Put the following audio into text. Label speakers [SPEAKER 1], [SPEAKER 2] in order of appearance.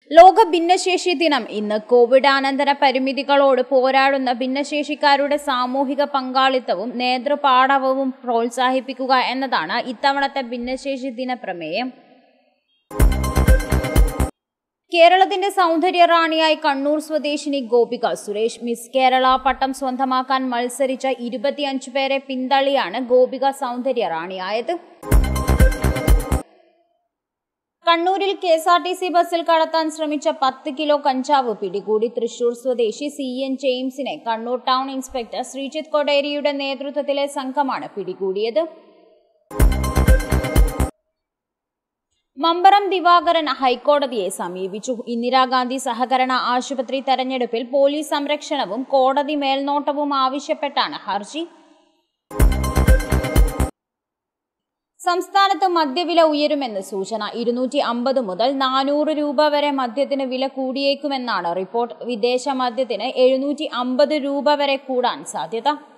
[SPEAKER 1] ലോക ഭിന്നശേഷി ദിനം ഇന്ന് കോവിഡാനന്തര പരിമിതികളോട് പോരാടുന്ന ഭിന്നശേഷിക്കാരുടെ സാമൂഹിക പങ്കാളിത്തവും നേതൃപാടവവും പ്രോത്സാഹിപ്പിക്കുക എന്നതാണ് ഇത്തവണത്തെ ഭിന്നശേഷി ദിന പ്രമേയം കേരളത്തിന്റെ സൗന്ദര്യ റാണിയായി കണ്ണൂർ സ്വദേശിനി ഗോപിക സുരേഷ് മിസ് കേരള പട്ടം സ്വന്തമാക്കാൻ മത്സരിച്ച ഇരുപത്തിയഞ്ചു പേരെ പിന്തള്ളിയാണ് ഗോപിക സൗന്ദര്യ റാണിയായത് കണ്ണൂരിൽ K S R T C ബസ്സിൽ കടത്താൻ ശ്രമിച്ച പത്ത് കിലോ കഞ്ചാവ് പിടികൂടി തൃശൂർ സ്വദേശി സി എൻ ജെയിംസിനെ കണ്ണൂർ ടൗൺ ഇൻസ്പെക്ടർ ശ്രീജിത്ത് കൊടേരിയുടെ നേതൃത്വത്തിലെ സംഘമാണ് പിടികൂടിയത് മമ്പറം ദിവാകരൻ ഹൈക്കോടതിയെ സമീപിച്ചു ഇന്ദിരാഗാന്ധി സഹകരണ ആശുപത്രി തെരഞ്ഞെടുപ്പിൽ പോലീസ് സംരക്ഷണവും കോടതി മേൽനോട്ടവും ആവശ്യപ്പെട്ടാണ് ഹർജി സംസ്ഥാനത്ത് മദ്യവില ഉയരുമെന്ന് സൂചന ഇരുന്നൂറ്റി അമ്പത് മുതൽ നാനൂറ് രൂപ വരെ മദ്യത്തിന് വില കൂടിയേക്കുമെന്നാണ് റിപ്പോർട്ട് വിദേശ മദ്യത്തിന് എഴുന്നൂറ്റി അമ്പത് രൂപ വരെ കൂടാൻ സാധ്യത